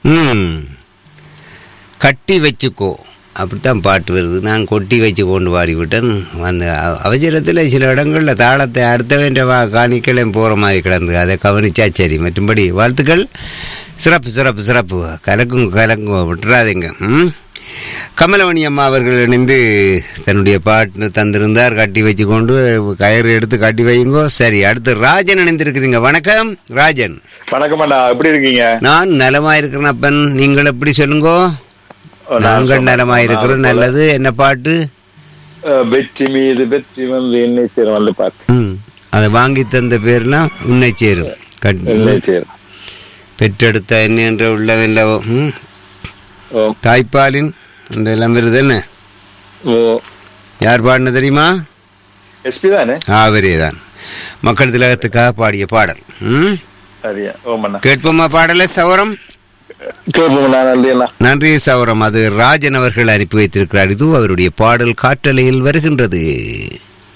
ம் கட்டி வச்சுக்கோ அப்படித்தான் பாட்டு வருது நான் கொட்டி வச்சு கொண்டு வாரி விட்டேன் அந்த அவ- அவசரத்தில் சில இடங்களில் தாளத்தை அடுத்த வேண்டிய வா காணிக்கலையும் போகிற மாதிரி கிடந்து அதை கவனிச்சா சரி மற்றும்படி வாழ்த்துக்கள் சிறப்பு சிறப்பு சிறப்பு கலக்கும் கலக்கும் விட்டுறாதீங்க ம் கமலவணி அம்மா அவர்கள் இணைந்து தன்னுடைய பாட்டு தந்திருந்தார் கட்டி வச்சு கொண்டு கயிறு எடுத்து கட்டி வையுங்கோ சரி அடுத்து ராஜன் இணைந்திருக்கிறீங்க வணக்கம் ராஜன் வணக்கம் அண்ணா எப்படி இருக்கீங்க நான் நலமா இருக்கிறேன் அப்பன் நீங்கள் எப்படி சொல்லுங்கோ நான் நாங்கள் சொன்னேன். நலமா இருக்கிறோம் நான் நல்லது என்ன பாட்டு அஹ், வெற்றி மீது வெற்றி வந்து என்னை சேரும் வந்து பாட்டு ம் அதை வாங்கி தந்த பேர்லாம் உன்னை சேரும் கட் என்னை சேரும் பெற்றெடுத்த என்ன என்ற உள்ளவன் ம் ஓ தாய்ப்பாலின் அந்த எல்லாம் வருது என்ன ஓ யார் பாடின தெரியுமா எஸ்பி தானே ஆவரே தான் மக்கள் திலகத்துக்காக பாடிய பாடல் ம் சரியா ஓமண்ணா கேட்போமா பாடலை சவரம் கேட்போம்ண்ணா நன்றி அண்ணா நன்றி சவரம் அது ராஜன் அவர்கள் அனுப்பி வைத்திருக்கிறார் இது அவருடைய பாடல் காற்றலையில் வருகின்றது